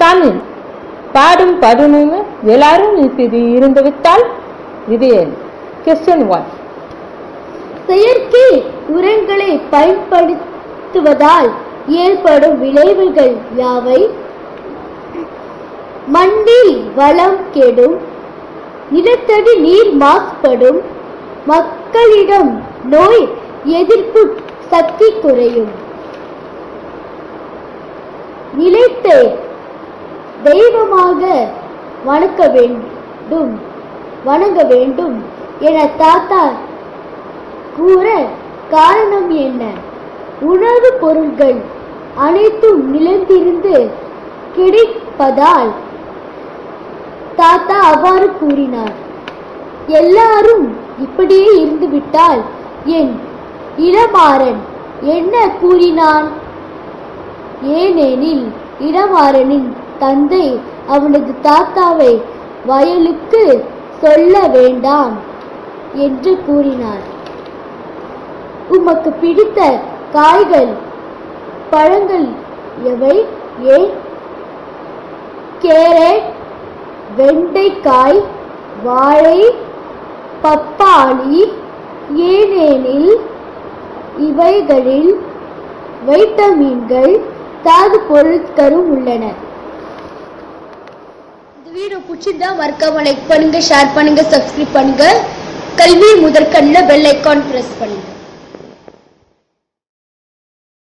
சாமி பாடும் பதனும் எல்லாரும் இப்படி இருந்து விட்டால் இது கொஸ்டின் ஒன் செயற்கை உரங்களை பயன்படுத்துவதால் ஏற்படும் விளைவுகள் யாவை மண்ணில் வளம் கெடும் நிலத்தடி நீர் மாசுபடும் மக்களிடம் நோய் எதிர்ப்பு சக்தி குறையும் நிலைத்த தெய்வமாக வணக்க வேண்டும் வணங்க வேண்டும் என தாத்தா கூற காரணம் என்ன உணவுப் பொருட்கள் அனைத்தும் நிலத்திலிருந்து கிடைப்பதால் தாத்தா அவ்வாறு கூறினார் எல்லாரும் இப்படியே இருந்துவிட்டால் என் இளமாறன் என்ன கூறினான் ஏனெனில் இளமாறனின் தந்தை அவனது தாத்தாவை வயலுக்கு சொல்ல வேண்டாம் என்று கூறினார் உமக்கு பிடித்த காய்கள் பழங்கள் எவை ஏன் கேரட் வெண்டைக்காய் வாழை பப்பாளி ஏனெனில் இவைகளில் வைட்டமின்கள் தாது பொருட்களும் உள்ளன இந்த வீடியோ பிடிச்சிருந்தா மறக்காம லைக் பண்ணுங்க ஷேர் பண்ணுங்க சப்ஸ்கிரைப் பண்ணுங்க கல்வி முதற்கண்ணில் பெல் ஐக்கான் பிரஸ் பண்ணுங்க